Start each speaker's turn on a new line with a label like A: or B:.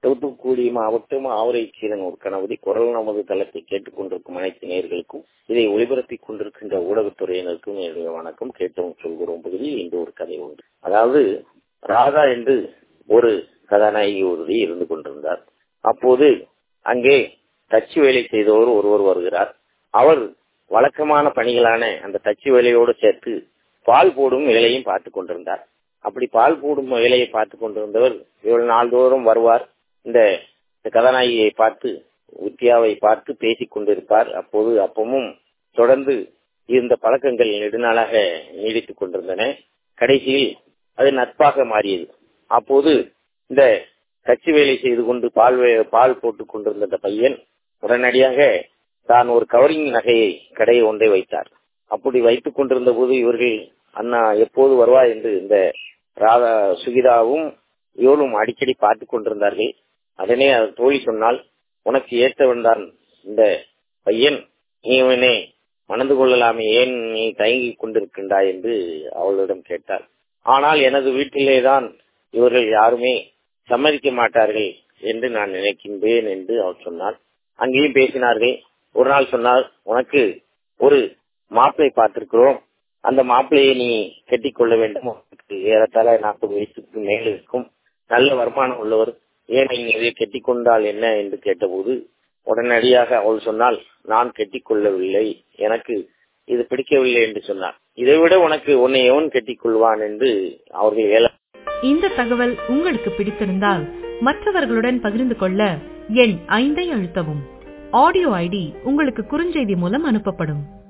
A: தூத்துக்குடி மாவட்டம் ஆவரைக்கீரன் ஒரு கணபதி குரல் நமது தளத்தை கேட்டுக் கொண்டிருக்கும் அனைத்து நேர்களுக்கும் இதை ஒளிபரப்பிக் கொண்டிருக்கின்ற ஊடகத்துறையினருக்கும் என்னுடைய வணக்கம் கேட்டோம் சொல்கிறோம் பகுதியில் இன்று ஒரு கதை உண்டு அதாவது ராதா என்று ஒரு கதாநாயகி ஒருவர் இருந்து கொண்டிருந்தார் அப்போது அங்கே தச்சு வேலை செய்தவர் ஒருவர் வருகிறார் அவர் வழக்கமான பணிகளான அந்த தச்சு வேலையோடு சேர்த்து பால் போடும் வேலையும் பார்த்து கொண்டிருந்தார் அப்படி பால் போடும் வேலையை பார்த்து கொண்டிருந்தவர் இவள் நாள்தோறும் வருவார் இந்த கதாநாயகியை பார்த்து வித்யாவை பார்த்து பேசிக் கொண்டிருப்பார் அப்போது அப்பமும் தொடர்ந்து இருந்த பழக்கங்கள் நெடுநாளாக நீடித்துக் கொண்டிருந்தன கடைசியில் அது நட்பாக மாறியது அப்போது இந்த கட்சி வேலை செய்து கொண்டு பால் பால் போட்டுக் கொண்டிருந்த அந்த பையன் உடனடியாக தான் ஒரு கவரிங் நகையை கடையை ஒன்றை வைத்தார் அப்படி வைத்துக் கொண்டிருந்த போது இவர்கள் அண்ணா எப்போது வருவா என்று இந்த ராதா சுகிதாவும் இவளும் அடிக்கடி பார்த்து கொண்டிருந்தார்கள் அதனே தோழி சொன்னால் உனக்கு ஏற்றவன் தான் இந்த பையன் நீ இவனே மணந்து கொள்ளலாமே ஏன் நீ தயங்கி கொண்டிருக்கின்றாய் என்று அவளிடம் கேட்டார் ஆனால் எனது வீட்டிலே தான் இவர்கள் யாருமே சம்மதிக்க மாட்டார்கள் என்று நான் நினைக்கின்றேன் என்று அவர் சொன்னார் அங்கேயும் பேசினார்கள் ஒரு நாள் சொன்னார் உனக்கு ஒரு மாப்பிளை பார்த்திருக்கிறோம் அந்த மாப்பிளையை நீ கட்டிக்கொள்ள வேண்டும் ஏறத்தாழ நாற்பது வயசுக்கு மேல் இருக்கும் நல்ல வருமானம் உள்ளவர் ஏன் நீ இதை கட்டிக்கொண்டால் என்ன என்று கேட்டபோது உடனடியாக அவள் சொன்னால் நான் கட்டிக்கொள்ளவில்லை எனக்கு இது பிடிக்கவில்லை என்று சொன்னார் இதை விட உனக்கு உன்னை எவன் கட்டிக்கொள்வான் என்று அவர்கள் ஏல
B: இந்த தகவல் உங்களுக்கு பிடித்திருந்தால் மற்றவர்களுடன் பகிர்ந்து கொள்ள எண் ஐந்தை அழுத்தவும் ஆடியோ ஐடி உங்களுக்கு குறுஞ்செய்தி மூலம் அனுப்பப்படும்